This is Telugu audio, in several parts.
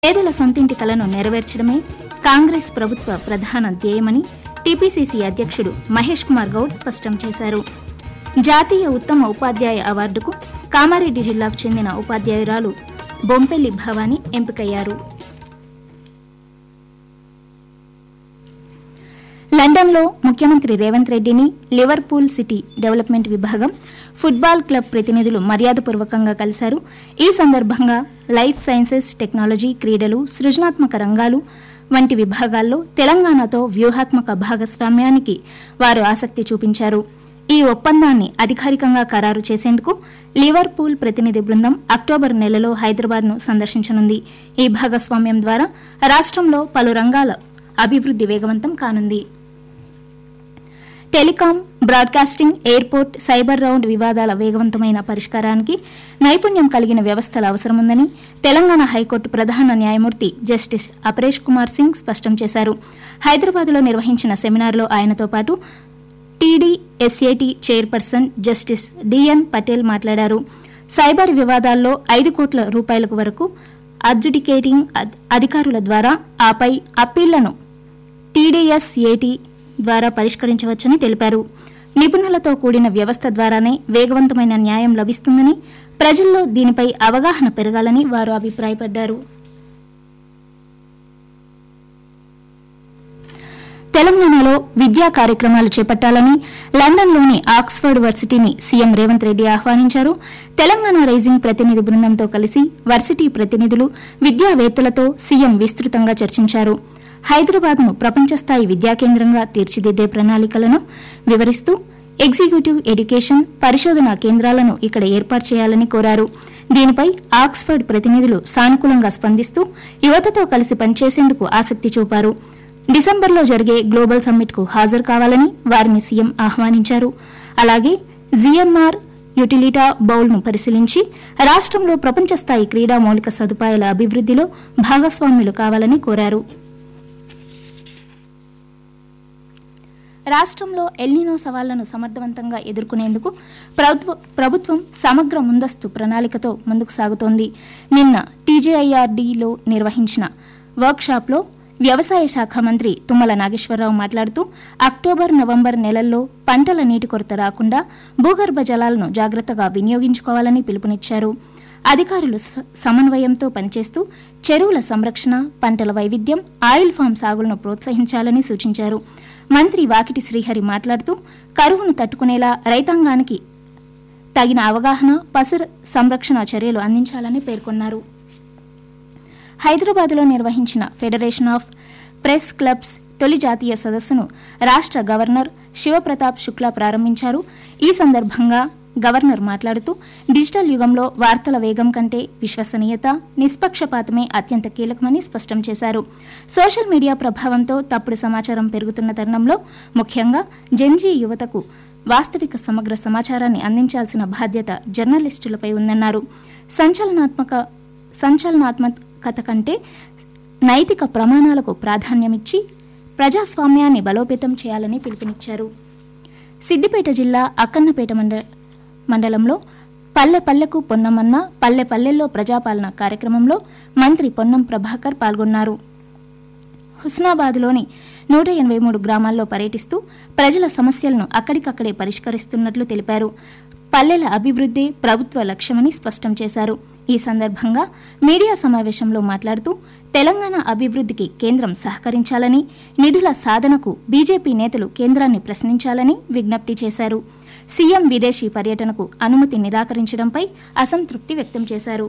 పేదల సొంతింటి కలను నెరవేర్చడమే కాంగ్రెస్ ప్రభుత్వ ప్రధాన ధ్యేయమని టీపీసీసీ అధ్యక్షుడు మహేష్ కుమార్ గౌడ్ స్పష్టం చేశారు జాతీయ ఉత్తమ ఉపాధ్యాయ అవార్డుకు కామారెడ్డి జిల్లాకు చెందిన ఉపాధ్యాయురాలు బొంపెల్లి భవానీ ఎంపికయ్యారు లండన్లో ముఖ్యమంత్రి రేవంత్ రెడ్డిని లివర్పూల్ సిటీ డెవలప్మెంట్ విభాగం ఫుట్బాల్ క్లబ్ ప్రతినిధులు మర్యాదపూర్వకంగా కలిశారు ఈ సందర్భంగా లైఫ్ సైన్సెస్ టెక్నాలజీ క్రీడలు సృజనాత్మక రంగాలు వంటి విభాగాల్లో తెలంగాణతో వ్యూహాత్మక భాగస్వామ్యానికి వారు ఆసక్తి చూపించారు ఈ ఒప్పందాన్ని అధికారికంగా ఖరారు చేసేందుకు లివర్పూల్ ప్రతినిధి బృందం అక్టోబర్ నెలలో హైదరాబాద్ను సందర్శించనుంది ఈ భాగస్వామ్యం ద్వారా రాష్ట్రంలో పలు రంగాల అభివృద్ధి వేగవంతం కానుంది telecom broadcasting airport cyber round వివాదాల వేగవంతమైన పరిష్కారానికి నైపుణ్యం కలిగిన వ్యవస్థల అవసరముందని తెలంగాణ హైకోర్టు ప్రధాన న్యాయమూర్తి జస్టిస్ అపరేష్ కుమార్ సింగ్ స్పష్టం చేశారు హైదరాబాద్లో నిర్వహించిన సెమినార్లో ఆయనతో పాటు TD SAT chairperson justice DN Patel మాట్లాడారు సైబర్ వివాదాల్లో ఐదు కోట్ల రూపాయలకు వరకు అడ్జుడికేటింగ్ అధ్- అధికారుల ద్వారా ఆపై అప్పీళ్లను టీడీఎస్ ఏటీ ద్వారా పరిష్కరించవచ్చని తెలిపారు నిపుణులతో కూడిన వ్యవస్థ ద్వారానే వేగవంతమైన న్యాయం లభిస్తుందని ప్రజల్లో దీనిపై అవగాహన పెరగాలని వారు అభిప్రాయపడ్డారు తెలంగాణలో విద్యా కార్యక్రమాలు చేపట్టాలని లండన్లోని ఆక్స్ఫర్డ్ వర్సిటీని సీఎం రేవంత్ రెడ్డి ఆహ్వానించారు తెలంగాణ రైజింగ్ ప్రతినిధి బృందంతో కలిసి వర్సిటీ ప్రతినిధులు విద్యావేత్తలతో సీఎం విస్తృతంగా చర్చించారు హైదరాబాద్ను ప్రపంచ స్థాయి విద్యా కేంద్రంగా తీర్చిదిద్దే ప్రణాళికలను వివరిస్తూ ఎగ్జిక్యూటివ్ ఎడ్యుకేషన్ పరిశోధనా కేంద్రాలను ఇక్కడ ఏర్పాటు చేయాలని కోరారు దీనిపై ఆక్స్ఫర్డ్ ప్రతినిధులు సానుకూలంగా స్పందిస్తూ యువతతో కలిసి పనిచేసేందుకు ఆసక్తి చూపారు డిసెంబర్లో జరిగే గ్లోబల్ సమ్మిట్కు హాజరు కావాలని వారిని సీఎం ఆహ్వానించారు అలాగే జిఎంఆర్ యుటిలిటా బౌల్ను పరిశీలించి రాష్ట్రంలో ప్రపంచ స్థాయి క్రీడా మౌలిక సదుపాయాల అభివృద్ధిలో భాగస్వాములు కావాలని కోరారు రాష్ట్రంలో ఎల్నినో సవాళ్లను సమర్థవంతంగా ఎదుర్కొనేందుకు ప్రభుత్వ ప్రభుత్వం సమగ్ర ముందస్తు ప్రణాళికతో ముందుకు సాగుతోంది నిన్న టీజేఐఆర్డీలో నిర్వహించిన వర్క్షాప్లో వ్యవసాయ శాఖ మంత్రి తుమ్మల నాగేశ్వరరావు మాట్లాడుతూ అక్టోబర్ నవంబర్ నెలల్లో పంటల నీటి కొరత రాకుండా భూగర్భ జలాలను జాగ్రత్తగా వినియోగించుకోవాలని పిలుపునిచ్చారు అధికారులు స- సమన్వయంతో పనిచేస్తూ చెరువుల సంరక్షణ పంటల వైవిధ్యం ఆయిల్ ఫామ్ సాగులను ప్రోత్సహించాలని సూచించారు మంత్రి వాకిటి శ్రీహరి మాట్లాడుతూ కరువును తట్టుకునేలా రైతాంగానికి తగిన అవగాహన పశు సంరక్షణ చర్యలు అందించాలని పేర్కొన్నారు హైదరాబాద్లో నిర్వహించిన ఫెడరేషన్ ఆఫ్ ప్రెస్ క్లబ్స్ తొలి జాతీయ సదస్సును రాష్ట్ర గవర్నర్ శివప్రతాప్ శుక్లా ప్రారంభించారు ఈ సందర్భంగా గవర్నర్ మాట్లాడుతూ డిజిటల్ యుగంలో వార్తల వేగం కంటే విశ్వసనీయత నిష్పక్షపాతమే అత్యంత కీలకమని స్పష్టం చేశారు సోషల్ మీడియా ప్రభావంతో తప్పుడు సమాచారం పెరుగుతున్న తరుణంలో ముఖ్యంగా జెన్జీ యువతకు వాస్తవిక సమగ్ర సమాచారాన్ని అందించాల్సిన బాధ్యత జర్నలిస్టులపై ఉందన్నారు సంచలనాత్మక సంచలనాత్మకత కంటే నైతిక ప్రమాణాలకు ప్రాధాన్యమిచ్చి ప్రజాస్వామ్యాన్ని బలోపేతం చేయాలని పిలుపునిచ్చారు సిద్దిపేట జిల్లా అక్కన్నపేట మండ మండలంలో పల్లె పల్లెకు పొన్నమన్న పల్లె పల్లెల్లో ప్రజాపాలన కార్యక్రమంలో మంత్రి పొన్నం ప్రభాకర్ పాల్గొన్నారు హుస్నాబాద్లోని నూట ఎనభై మూడు గ్రామాల్లో పర్యటిస్తూ ప్రజల సమస్యలను అక్కడికక్కడే పరిష్కరిస్తున్నట్లు తెలిపారు పల్లెల అభివృద్ధి ప్రభుత్వ లక్ష్యమని స్పష్టం చేశారు ఈ సందర్భంగా మీడియా సమావేశంలో మాట్లాడుతూ తెలంగాణ అభివృద్ధికి కేంద్రం సహకరించాలని నిధుల సాధనకు బీజేపీ నేతలు కేంద్రాన్ని ప్రశ్నించాలని విజ్ఞప్తి చేశారు సీఎం విదేశీ పర్యటనకు అనుమతి నిరాకరించడంపై అసంతృప్తి వ్యక్తం చేశారు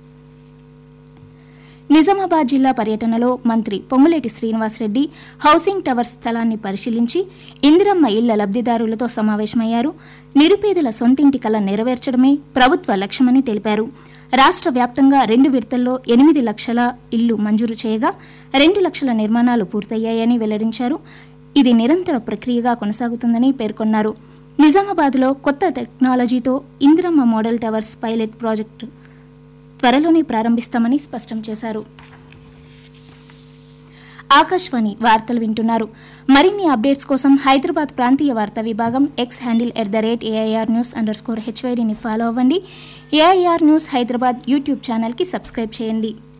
నిజామాబాద్ జిల్లా పర్యటనలో మంత్రి పొంగులేటి శ్రీనివాసరెడ్డి హౌసింగ్ టవర్ స్థలాన్ని పరిశీలించి ఇందిరమ్మ ఇళ్ల లబ్ధిదారులతో సమావేశమయ్యారు నిరుపేదల సొంతింటి కల నెరవేర్చడమే ప్రభుత్వ లక్ష్యమని తెలిపారు రాష్ట్ర వ్యాప్తంగా రెండు విడతల్లో ఎనిమిది లక్షల ఇల్లు మంజూరు చేయగా రెండు లక్షల నిర్మాణాలు పూర్తయ్యాయని వెల్లడించారు ఇది నిరంతర ప్రక్రియగా కొనసాగుతుందని పేర్కొన్నారు నిజామాబాద్లో కొత్త టెక్నాలజీతో Indiramma model towers pilot project త్వరలోనే ప్రారంభిస్తామని స్పష్టం చేశారు ఆకాశవాణి వార్తలు వింటున్నారు మరిన్ని అప్డేట్స్ కోసం హైదరాబాద్ ప్రాంతీయ వార్తా విభాగం X handle at the rate AIR news underscore హెచ్వైడిని ఫాలో అవ్వండి ఏఐఆర్ న్యూస్ హైదరాబాద్ యూట్యూబ్ ఛానల్కి సబ్స్క్రైబ్ చేయండి